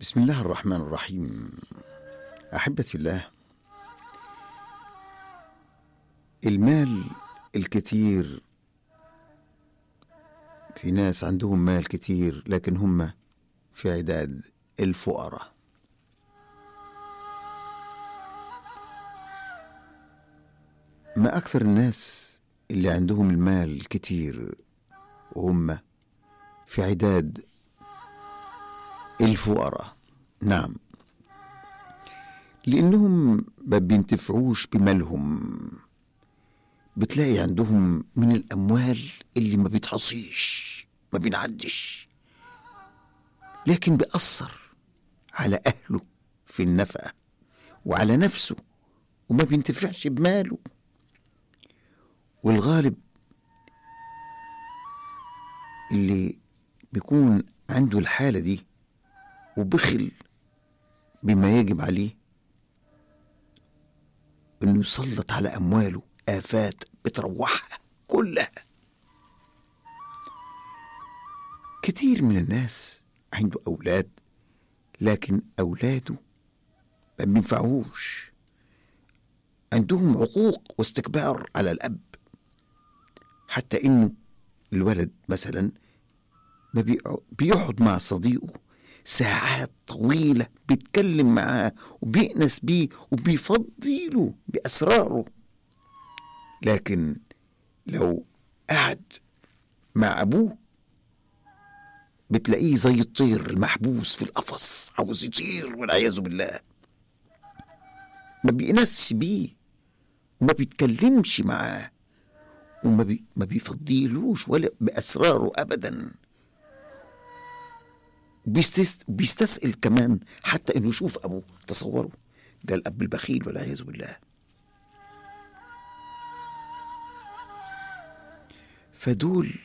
بسم الله الرحمن الرحيم احبتي الله المال الكثير في ناس عندهم مال كثير لكن هم في عداد الفقراء ما اكثر الناس اللي عندهم المال الكثير وهم في عداد الفقراء نعم لانهم ما بينتفعوش بمالهم بتلاقي عندهم من الاموال اللي ما بيتحصيش ما بينعدش لكن بيأثر على اهله في النفقه وعلى نفسه وما بينتفعش بماله والغالب اللي بيكون عنده الحاله دي وبخل بما يجب عليه انه يسلط على امواله افات بتروحها كلها كتير من الناس عنده اولاد لكن اولاده ما بينفعوش عندهم عقوق واستكبار على الاب حتى انه الولد مثلا ما بيقع- بيقعد مع صديقه ساعات طويلة بيتكلم معاه وبيأنس بيه وبيفضيله بأسراره لكن لو قعد مع أبوه بتلاقيه زي الطير المحبوس في القفص عاوز يطير والعياذ بالله ما بيأنسش بيه وما بيتكلمش معاه وما بي ما بيفضيلوش ولا بأسراره أبداً وبيستس... بيستسأل كمان حتى انه يشوف ابوه تصوروا ده الاب البخيل والعياذ بالله فدول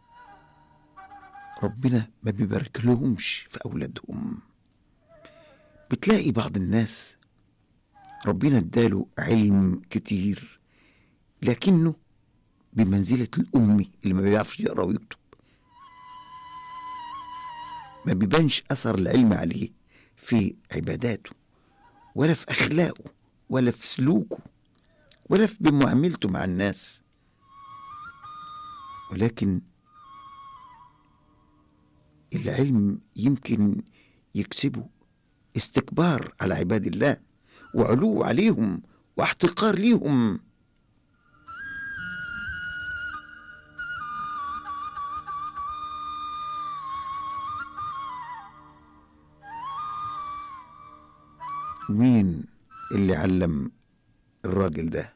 ربنا ما بيبارك لهمش في اولادهم بتلاقي بعض الناس ربنا اداله علم كتير لكنه بمنزلة الأمي اللي ما بيعرفش يقرأ ويكتب ما بيبانش أثر العلم عليه في عباداته ولا في أخلاقه ولا في سلوكه ولا في بمعاملته مع الناس ولكن العلم يمكن يكسبه استكبار على عباد الله وعلو عليهم واحتقار ليهم مين اللي علم الراجل ده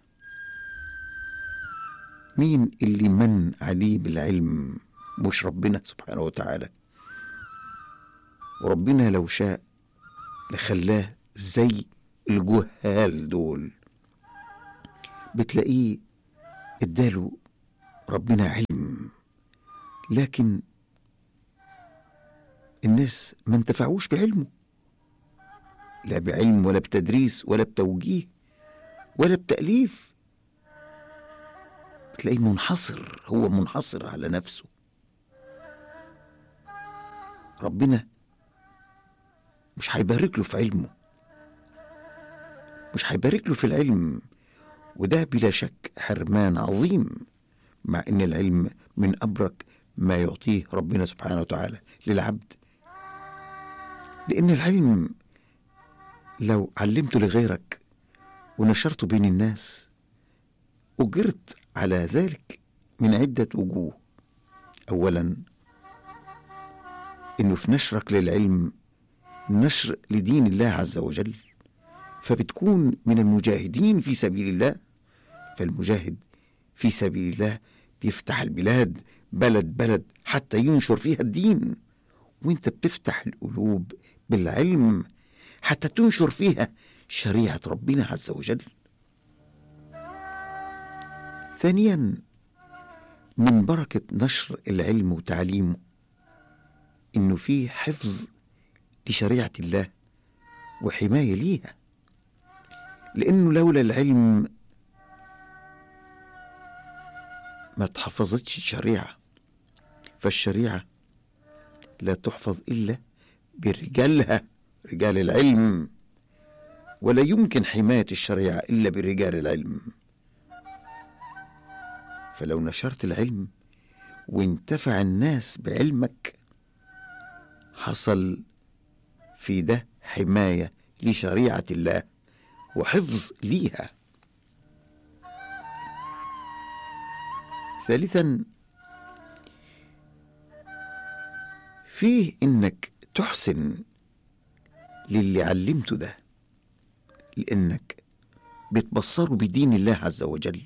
مين اللي من عليه بالعلم مش ربنا سبحانه وتعالى وربنا لو شاء لخلاه زي الجهال دول بتلاقيه اداله ربنا علم لكن الناس ما انتفعوش بعلمه لا بعلم ولا بتدريس ولا بتوجيه ولا بتأليف بتلاقيه منحصر هو منحصر على نفسه ربنا مش هيبارك له في علمه مش هيبارك له في العلم وده بلا شك حرمان عظيم مع ان العلم من ابرك ما يعطيه ربنا سبحانه وتعالى للعبد لان العلم لو علمته لغيرك ونشرته بين الناس أجرت على ذلك من عدة وجوه أولا إنه في نشرك للعلم نشر لدين الله عز وجل فبتكون من المجاهدين في سبيل الله فالمجاهد في سبيل الله بيفتح البلاد بلد بلد حتى ينشر فيها الدين وانت بتفتح القلوب بالعلم حتى تنشر فيها شريعة ربنا عز وجل ثانيا من بركة نشر العلم وتعليمه إنه فيه حفظ لشريعة الله وحماية ليها لأنه لولا العلم ما تحفظتش الشريعة فالشريعة لا تحفظ إلا برجالها رجال العلم ولا يمكن حماية الشريعة إلا برجال العلم فلو نشرت العلم وانتفع الناس بعلمك حصل في ده حماية لشريعة الله وحفظ ليها ثالثا فيه انك تحسن للي علمته ده لانك بتبصره بدين الله عز وجل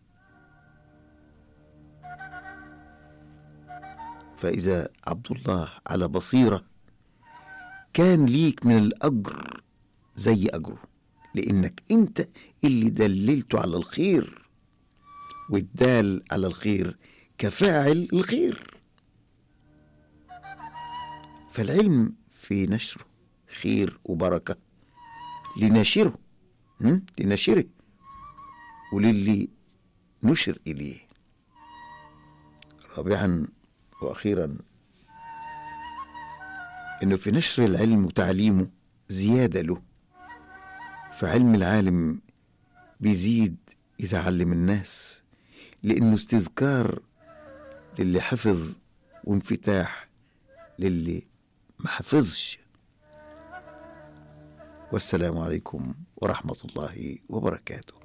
فاذا عبد الله على بصيره كان ليك من الاجر زي اجره لانك انت اللي دللته على الخير والدال على الخير كفاعل الخير فالعلم في نشره خير وبركه لناشره هم؟ لناشره وللي نشر اليه رابعا واخيرا انه في نشر العلم وتعليمه زياده له فعلم العالم بيزيد اذا علم الناس لانه استذكار للي حفظ وانفتاح للي ما حفظش والسلام عليكم ورحمه الله وبركاته